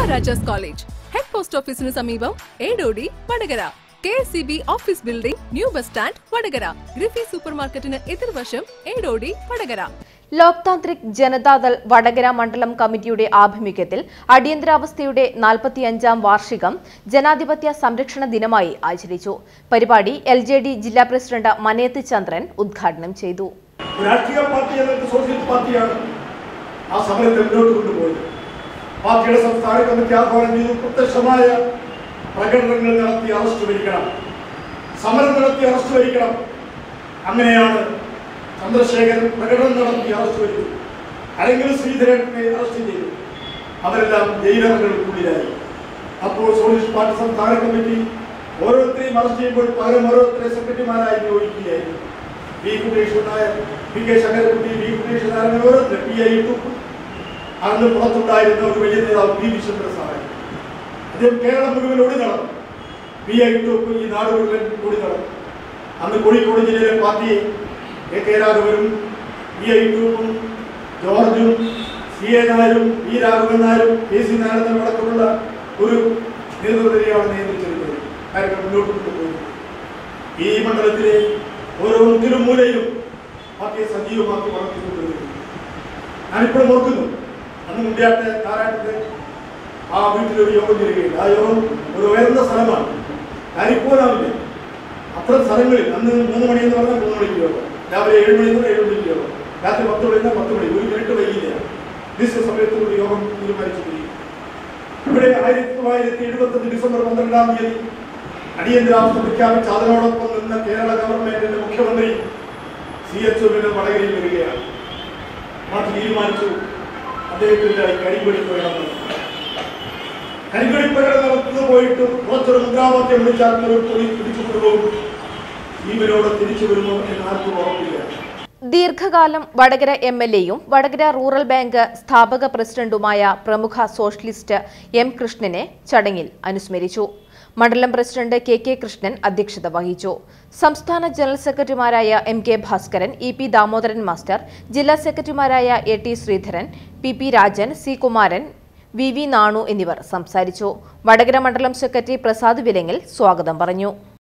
Maharajas college head post ഓഫീസിന് സമീപം Edodi Vadakara K S C B office building new bus stand Vadakara ഗ്രിഫി super മാർക്കറ്റിന് എതിർവശം ഏടോടി വടകര ലോക് താന്ത്രിക് ജനതാദൾ വടകര മണ്ഡലം കമ്മിറ്റിയുടെ ആഭിമുഖ്യത്തിൽ അടിയന്തരാവസ്ഥയുടെ നാൽപ്പത്തിയഞ്ചാം വാർഷികം ജനാധിപത്യ സംരക്ഷണ ദിനമായി ആചരിച്ചു പരിപാടി എൽ ജില്ലാ പ്രസിഡന്റ് മനേത്ത് ചന്ദ്രൻ ഉദ്ഘാടനം ചെയ്തു രാഷ്ട്രീയ പാർട്ടി എന്നത് സോഷ്യലിസ്റ്റ് പാർട്ടിയാണ് ആ സമരത്തെ മുന്നോട്ട് കൊണ്ടുപോയത് പാർട്ടിയുടെ സംസ്ഥാന കമ്മിറ്റി ആഹ്വാനം ചെയ്തു പ്രത്യക്ഷമായ പ്രകടനങ്ങൾ നടത്തി അറസ്റ്റ് വരിക്കണം സമരം നടത്തി അറസ്റ്റ് വരിക്കണം അങ്ങനെയാണ് ചന്ദ്രശേഖരൻ പ്രകടനം നടത്തി അറസ്റ്റ് വരിച്ചു അല്ലെങ്കിൽ ശ്രീധരനെ അറസ്റ്റ് ചെയ്തു അവരെല്ലാം ജയിലറകൾക്കുള്ളിലായി അപ്പോൾ സോഷ്യലിസ്റ്റ് പാർട്ടി സംസ്ഥാന കമ്മിറ്റി ഓരോരുത്തരെയും അറസ്റ്റ് ചെയ്യുമ്പോൾ പകരം ഓരോരുത്തരെ സെക്രട്ടറിമാരായി നിയോഗിക്കുകയായിരുന്നു V Kuttesh Nair P K Sankarankutty V Kuttesh Nair അങ്ങനെ ഓരോരുത്തർ പി ഐ ടു അന്ന് പുറത്തുണ്ടായിരുന്ന ഒരു വലിയ നേതാവ് പി വിശ്വംഭര സാറൻ അദ്ദേഹം കേരളം മുഴുവൻ ഓടി നടന്നു പി ഐ ടു ഈ നാട് മുഴുവൻ ഓടി നടന്നു അന്ന് കോഴിക്കോട് ജില്ലയിലെ പാർട്ടി എ കെ രാഘവനും പി ഐ ടുവും ജോർജും സി എ നായരും പി രാഘവൻ നായരും കെ സി നാരായണനും അടക്കമുള്ള ഒരു നേതൃത്വത്തെയാണ് നിയന്ത്രിച്ചിരുന്നത് കാര്യങ്ങൾ മുന്നോട്ട് കൊണ്ടുപോയി ഈ മണ്ഡലത്തിലെ ഓരോ മുക്കിലും മൂലയിലും പാർട്ടിയെ സജീവമാക്കി വളർത്തിക്കൊണ്ടിരുന്നു ഞാനിപ്പോഴും ഓർക്കുന്നു അന്ന് മുണ്ടിയാട്ടെ നാരായണത്തെ ആ വീട്ടിലൊരു യോഗം ചേരുകയില്ല ആ യോഗം ഒരു ഉയർന്ന സ്ഥലമാണ് ഞാനിപ്പോഴാവില്ല അത്തരം സ്ഥലങ്ങളിൽ അന്ന് മൂന്ന് മണി എന്ന് പറഞ്ഞാൽ മൂന്ന് മണിക്ക് യോഗം രാവിലെ ഏഴ് മണി എന്ന് ഏഴ് മണിക്ക് യോഗം രാത്രി പത്ത് മണി പത്ത് മണി ഒരു മിനിറ്റ് വൈകില്ല നിശ്ചയ സമയത്ത് ഒരു യോഗം തീരുമാനിച്ചിരിക്കും ഇവിടെ ആയിരത്തി തൊള്ളായിരത്തി എഴുപത്തഞ്ച് ഡിസംബർ പന്ത്രണ്ടാം തീയതി അടിയന്തരാവസ്ഥ പ്രഖ്യാപിച്ച അതിനോടൊപ്പം നിന്ന കേരള ഗവൺമെന്റിന്റെ മുഖ്യമന്ത്രി സി എച്ച് ഒന്നിന് വടകരയിൽ വരികയാണ് മാറ്റി തീരുമാനിച്ചു അദ്ദേഹത്തിനായി കരിങ്കൊടി പ്രകടനം കരിങ്കൊടി പ്രകടനം നടത്തുന്നത് പോയിട്ട് കുറച്ചൊരു മുദ്രാവാക്യം വിളിച്ചാൽ ഒരു പൊടി പിടിച്ചു കൊണ്ടുപോകും ജീവനോടെ തിരിച്ചു വരുമോ എന്ന് ആർക്കും ഉറപ്പില്ല ദീർഘകാലം വടകര എം എൽ എയും വടകര റൂറൽ ബാങ്ക് സ്ഥാപക പ്രസിഡന്റുമായ പ്രമുഖ സോഷ്യലിസ്റ്റ് എം കൃഷ്ണനെ ചടങ്ങിൽ അനുസ്മരിച്ചു മണ്ഡലം പ്രസിഡന്റ് കെ കെ കൃഷ്ണൻ അധ്യക്ഷത വഹിച്ചു സംസ്ഥാന ജനറൽ സെക്രട്ടറിമാരായ M K Bhaskaran E P Damodaran master ജില്ലാ സെക്രട്ടറിമാരായ A T Sreedharan P P Rajan C Kumaran V V Nanu എന്നിവർ സംസാരിച്ചു വടകര മണ്ഡലം സെക്രട്ടറി പ്രസാദ് വിലങ്ങിൽ സ്വാഗതം പറഞ്ഞു